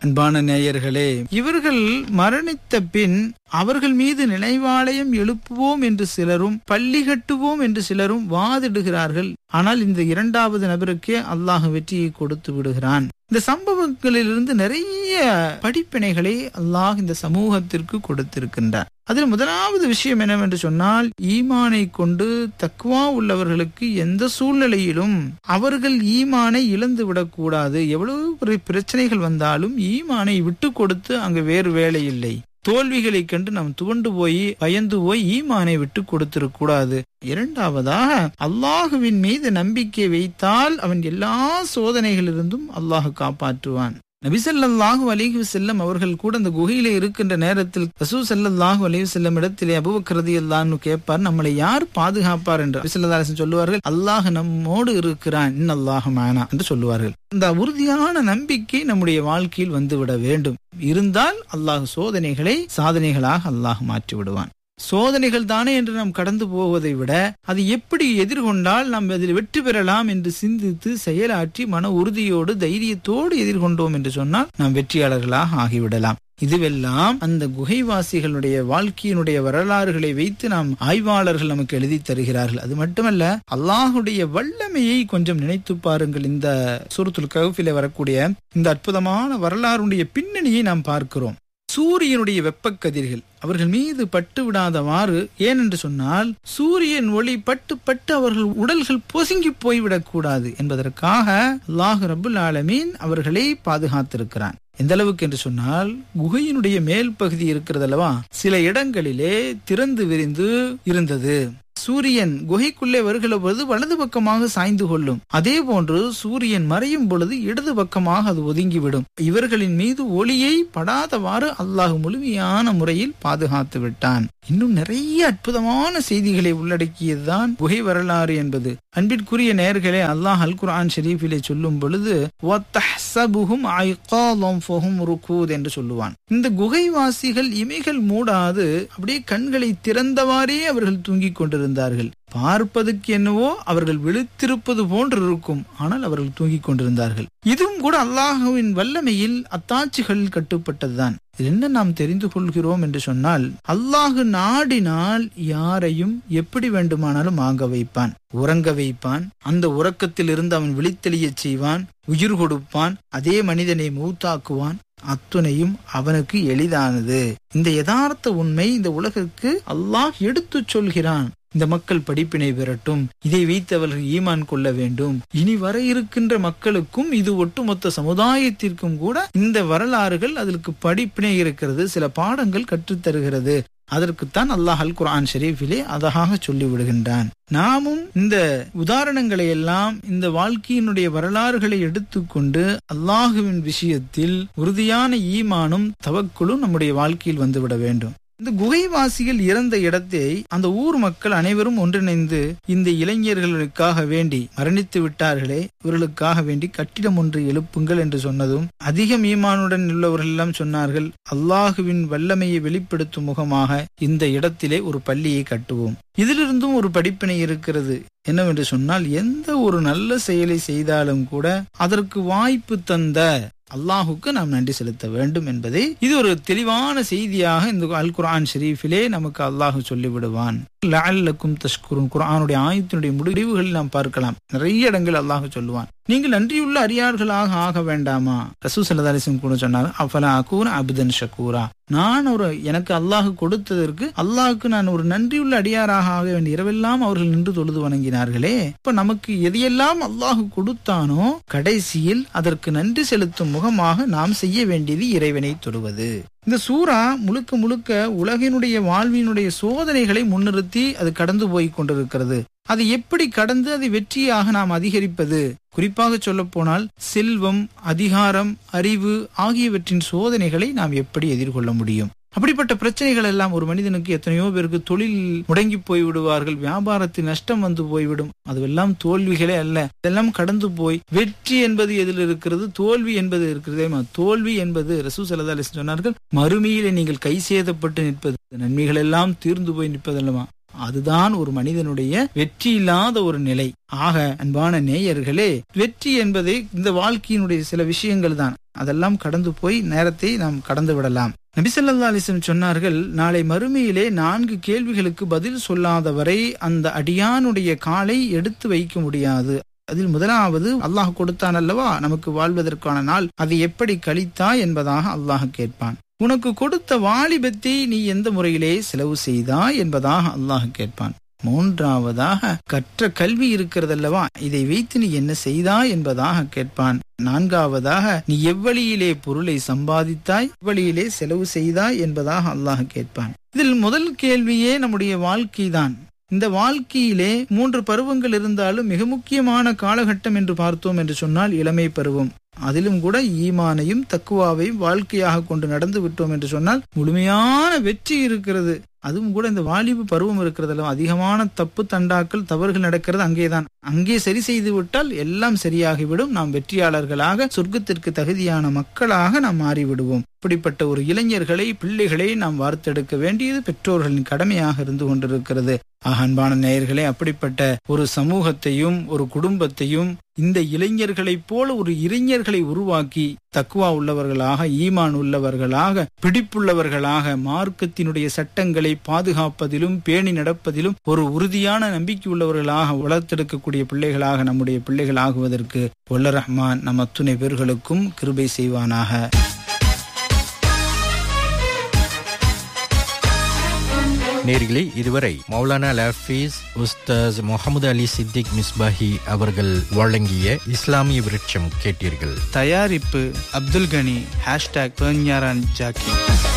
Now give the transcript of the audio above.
அன்பான நேயர்களே இவர்கள் மரணித்த பின் அவர்கள் மீது நினைவாலயம் எழுப்புவோம் என்று சிலரும் பள்ளி கட்டுவோம் என்று சிலரும் வாதிடுகிறார்கள் ஆனால் இந்த இரண்டாவது நபருக்கே அல்லாஹ் வெற்றியை கொடுத்து விடுகிறான் இந்த சம்பவங்களிலிருந்து நிறைய படிப்பினைகளை அல்லாஹ் இந்த சமூகத்திற்கு கொடுத்திருக்கின்றார் அதில் முதலாவது விஷயம் என்னவென்று சொன்னால் ஈமானை கொண்டு தக்குவா உள்ளவர்களுக்கு எந்த சூழ்நிலையிலும் அவர்கள் ஈமானை இழந்து விடக்கூடாது எவ்வளவு பெரிய பிரச்சனைகள் வந்தாலும் ஈமானை விட்டு கொடுத்து அங்கு வேறு வேலை இல்லை தோல்விகளை கண்டு நாம் துவண்டு போய் பயந்து போய் ஈமானை விட்டு கொடுத்திடக் கூடாது இரண்டாவதாக அல்லாஹுவின் மீது நம்பிக்கை வைத்தால் அவன் எல்லா சோதனைகளிலிருந்தும் அல்லாஹ் காப்பாற்றுவான் நபிசல்லாஹு அலிஹி செல்லம் அவர்கள் கூட அந்த குகையில இருக்கின்ற நேரத்தில் ரசூ சல்லாஹூ அலிஹி செல்லம் இடத்திலே அபுபக்கரதி அல்லான்னு கேட்பார் நம்மளை யார் பாதுகாப்பார் என்று நபிசல்லாசன் சொல்லுவார்கள் அல்லாஹ் நம்மோடு இருக்கிறான் இன் அல்லாஹ் மேனா என்று சொல்லுவார்கள் இந்த உறுதியான நம்பிக்கை நம்முடைய வாழ்க்கையில் வந்துவிட வேண்டும் இருந்தால் அல்லாஹ் சோதனைகளை சாதனைகளாக அல்லாஹ் மாற்றி விடுவான் சோதனைகள் தானே என்று நாம் கடந்து போவதை விட அது எப்படி எதிர்கொண்டால் நாம் அதில் வெற்றி பெறலாம் என்று சிந்தித்து செயலாற்றி மன உறுதியோடு தைரியத்தோடு எதிர்கொண்டோம் என்று சொன்னால் நாம் வெற்றியாளர்களாக ஆகிவிடலாம் இதுவெல்லாம் அந்த குகைவாசிகளுடைய வாழ்க்கையினுடைய வரலாறுகளை வைத்து நாம் ஆய்வாளர்கள் நமக்கு எழுதி தருகிறார்கள் அது மட்டுமல்ல அல்லாஹுடைய வல்லமையை கொஞ்சம் நினைத்து பாருங்கள் இந்த சூரத்துல் கவுஃபில வரக்கூடிய இந்த அற்புதமான வரலாறுடைய பின்னணியை நாம் பார்க்கிறோம் சூரியனுடைய வெப்பக்கதிர்கள் அவர்கள் மீது பட்டு விடாதவாறு ஏனென்று சொன்னால் சூரியன் ஒளி பட்டு பட்டு அவர்கள் உடல்கள் பொசுங்கி போய்விடக் கூடாது என்பதற்காக அல்லாஹு ரபுல் ஆலமீன் அவர்களை பாதுகாத்திருக்கிறான் எந்த அளவுக்கு என்று சொன்னால் குகையினுடைய மேல் பகுதி இருக்கிறது அல்லவா சில இடங்களிலே திறந்து விரிந்து இருந்தது சூரியன் குகைக்குள்ளே வருகிற பொழுது வலது பக்கமாக சாய்ந்து கொள்ளும் அதே போன்று சூரியன் மறையும் பொழுது இடது பக்கமாக அது ஒதுங்கிவிடும் இவர்களின் மீது ஒளியை படாதவாறு அல்லாஹ் முழுமையான முறையில் பாதுகாத்து விட்டான் இன்னும் நிறைய அற்புதமான செய்திகளை உள்ளடக்கியதுதான் குகை வரலாறு என்பது அன்பிற்குரிய நேர்களே அல்லாஹ் அல் குர்ஆன் ஷெரீஃபிலே சொல்லும் பொழுது என்று சொல்லுவான் இந்த குகைவாசிகள் இமைகள் மூடாது அப்படியே கண்களை திறந்தவாறே அவர்கள் தூங்கிக் கொண்டிருந்தார்கள் பார்ப்பதற்கு என்னவோ அவர்கள் விழித்திருப்பது போன்று இருக்கும் ஆனால் அவர்கள் தூங்கிக் கொண்டிருந்தார்கள் இதுவும் கூட அல்லாஹுவின் வல்லமையில் அத்தாட்சிகள் கட்டுப்பட்டதுதான் என்ன நாம் தெரிந்து கொள்கிறோம் என்று சொன்னால் அல்லாஹு நாடினால் யாரையும் எப்படி வேண்டுமானாலும் ஆங்க வைப்பான் உறங்க வைப்பான் அந்த உறக்கத்தில் இருந்து அவன் விழித்தெளிய செய்வான் உயிர் கொடுப்பான் அதே மனிதனை மூத்தாக்குவான் அத்துணையும் அவனுக்கு எளிதானது இந்த யதார்த்த உண்மை இந்த உலகிற்கு அல்லாஹ் எடுத்துச் சொல்கிறான் இந்த மக்கள் படிப்பினை பெறட்டும் இதை வைத்து அவர்கள் ஈமான் கொள்ள வேண்டும் இனி வர இருக்கின்ற மக்களுக்கும் இது ஒட்டுமொத்த சமுதாயத்திற்கும் கூட இந்த வரலாறுகள் அதற்கு படிப்பினை இருக்கிறது சில பாடங்கள் கற்றுத்தருகிறது அதற்குத்தான் அல்லாஹ் அல் குரான் ஷெரீஃபிலே அழகாக சொல்லி விடுகின்றான் நாமும் இந்த உதாரணங்களை எல்லாம் இந்த வாழ்க்கையினுடைய வரலாறுகளை எடுத்துக்கொண்டு அல்லாஹுவின் விஷயத்தில் உறுதியான ஈமானும் தவக்குழும் நம்முடைய வாழ்க்கையில் வந்துவிட வேண்டும் இந்த குகைவாசிகள் இறந்த இடத்தை அந்த ஊர் மக்கள் அனைவரும் ஒன்றிணைந்து இந்த இளைஞர்களுக்காக வேண்டி மரணித்து விட்டார்களே இவர்களுக்காக வேண்டி கட்டிடம் ஒன்று எழுப்புங்கள் என்று சொன்னதும் அதிக ஈமானுடன் உள்ளவர்கள் எல்லாம் சொன்னார்கள் அல்லாஹுவின் வல்லமையை வெளிப்படுத்தும் முகமாக இந்த இடத்திலே ஒரு பள்ளியை கட்டுவோம் இதிலிருந்தும் ஒரு படிப்பினை இருக்கிறது என்னவென்று சொன்னால் எந்த ஒரு நல்ல செயலை செய்தாலும் கூட அதற்கு வாய்ப்பு தந்த அல்லாஹுக்கு நாம் நன்றி செலுத்த வேண்டும் என்பதை இது ஒரு தெளிவான செய்தியாக இந்த அல் குரான் ஷெரீஃபிலே நமக்கு அல்லாஹு சொல்லிவிடுவான் லஅல்லக்கும் தஷ்குரும் குரானுடைய ஆயத்தினுடைய முடிவுகளில் நாம் பார்க்கலாம் நிறைய இடங்கள் அல்லாஹ் சொல்லுவான் நீங்கள் நன்றியுள்ள அடியார்களாக ஆக வேண்டாமா ரசூ சல்லதாலிசம் கூட சொன்னார் அஃபலா அகூர் அபுதன் ஷக்கூரா நான் ஒரு எனக்கு அல்லாஹ் கொடுத்ததற்கு அல்லாஹுக்கு நான் ஒரு நன்றியுள்ள அடியாராக ஆக வேண்டிய இரவெல்லாம் அவர்கள் நின்று தொழுது வணங்கினார்களே இப்ப நமக்கு எதையெல்லாம் அல்லாஹ் கொடுத்தானோ கடைசியில் அதற்கு நன்றி செலுத்தும் முகமாக நாம் செய்ய வேண்டியது இறைவனை தொடுவது இந்த சூறா முழுக்க முழுக்க உலகினுடைய வாழ்வினுடைய சோதனைகளை முன்னிறுத்தி அது கடந்து போய் கொண்டிருக்கிறது அது எப்படி கடந்து அதை வெற்றியாக நாம் அதிகரிப்பது குறிப்பாக சொல்ல போனால் செல்வம் அதிகாரம் அறிவு ஆகியவற்றின் சோதனைகளை நாம் எப்படி எதிர்கொள்ள முடியும் அப்படிப்பட்ட பிரச்சனைகள் எல்லாம் ஒரு மனிதனுக்கு எத்தனையோ பேருக்கு தொழில் முடங்கி போய் விடுவார்கள் வியாபாரத்தில் நஷ்டம் வந்து போய்விடும் அதுவெல்லாம் தோல்விகளே அல்ல இதெல்லாம் கடந்து போய் வெற்றி என்பது எதில் இருக்கிறது தோல்வி என்பது இருக்கிறதே தோல்வி என்பது ரசூ சல்லா சொன்னார்கள் மறுமையிலே நீங்கள் கை சேதப்பட்டு நிற்பது நன்மைகள் எல்லாம் தீர்ந்து போய் நிற்பதல்லமா அதுதான் ஒரு மனிதனுடைய வெற்றி இல்லாத ஒரு நிலை ஆக அன்பான நேயர்களே வெற்றி என்பதை இந்த வாழ்க்கையினுடைய சில விஷயங்கள் தான் அதெல்லாம் கடந்து போய் நேரத்தை நாம் கடந்து விடலாம் நபிசல்லா அலிஸ்லம் சொன்னார்கள் நாளை மறுமையிலே நான்கு கேள்விகளுக்கு பதில் சொல்லாதவரை அந்த அடியானுடைய காலை எடுத்து வைக்க முடியாது அதில் முதலாவது அல்லாஹ் கொடுத்தான் அல்லவா நமக்கு வாழ்வதற்கான நாள் அதை எப்படி கழித்தாய் என்பதாக அல்லாஹ் கேட்பான் உனக்கு கொடுத்த வாலிபத்தை நீ எந்த முறையிலே செலவு செய்தாய் என்பதாக அல்லாஹ் கேட்பான் மூன்றாவதாக கற்ற கல்வி இருக்கிறதல்லவா இதை வைத்து நீ என்ன செய்தாய் என்பதாக கேட்பான் நான்காவதாக நீ எவ்வழியிலே பொருளை சம்பாதித்தாய் எவ்வழியிலே செலவு செய்தாய் என்பதாக அல்லாஹ் கேட்பான் இதில் முதல் கேள்வியே நம்முடைய வாழ்க்கைதான் இந்த வாழ்க்கையிலே மூன்று பருவங்கள் இருந்தாலும் மிக முக்கியமான காலகட்டம் என்று பார்த்தோம் என்று சொன்னால் இளமை பருவம் அதிலும் கூட ஈமானையும் தக்குவாவையும் வாழ்க்கையாக கொண்டு நடந்து விட்டோம் என்று சொன்னால் முழுமையான வெற்றி இருக்கிறது அதுவும் கூட இந்த வாலிபு பருவம் இருக்கிறதுல அதிகமான தப்பு தண்டாக்கள் தவறுகள் நடக்கிறது அங்கேதான் அங்கே சரி செய்து விட்டால் எல்லாம் சரியாகிவிடும் நாம் வெற்றியாளர்களாக சொர்க்கத்திற்கு தகுதியான மக்களாக நாம் மாறிவிடுவோம் இப்படிப்பட்ட ஒரு இளைஞர்களை பிள்ளைகளை நாம் வார்த்தெடுக்க வேண்டியது பெற்றோர்களின் கடமையாக இருந்து கொண்டிருக்கிறது ஆக அன்பான நேயர்களே அப்படிப்பட்ட ஒரு சமூகத்தையும் ஒரு குடும்பத்தையும் இந்த இளைஞர்களைப் போல ஒரு இளைஞர்களை உருவாக்கி தக்குவா உள்ளவர்களாக ஈமான் உள்ளவர்களாக பிடிப்புள்ளவர்களாக மார்க்கத்தினுடைய சட்டங்களை பாதுகாப்பதிலும் பேணி நடப்பதிலும் ஒரு உறுதியான நம்பிக்கை உள்ளவர்களாக வளர்த்தெடுக்கக்கூடிய பிள்ளைகளாக நம்முடைய பிள்ளைகள் ஆகுவதற்கு ஒல்ல ரஹ்மான் நம் அத்துணை பேர்களுக்கும் கிருபை செய்வானாக நேர்களே இதுவரை மௌலானா லஃபீஸ் உஸ்தாஸ் முகமது அலி சித்திக் மிஸ்பாஹி அவர்கள் வழங்கிய இஸ்லாமிய விருட்சம் கேட்டீர்கள் தயாரிப்பு அப்துல் கனி ஹேஷ்டாக் பெர்ஞாரான் ஜாக்கி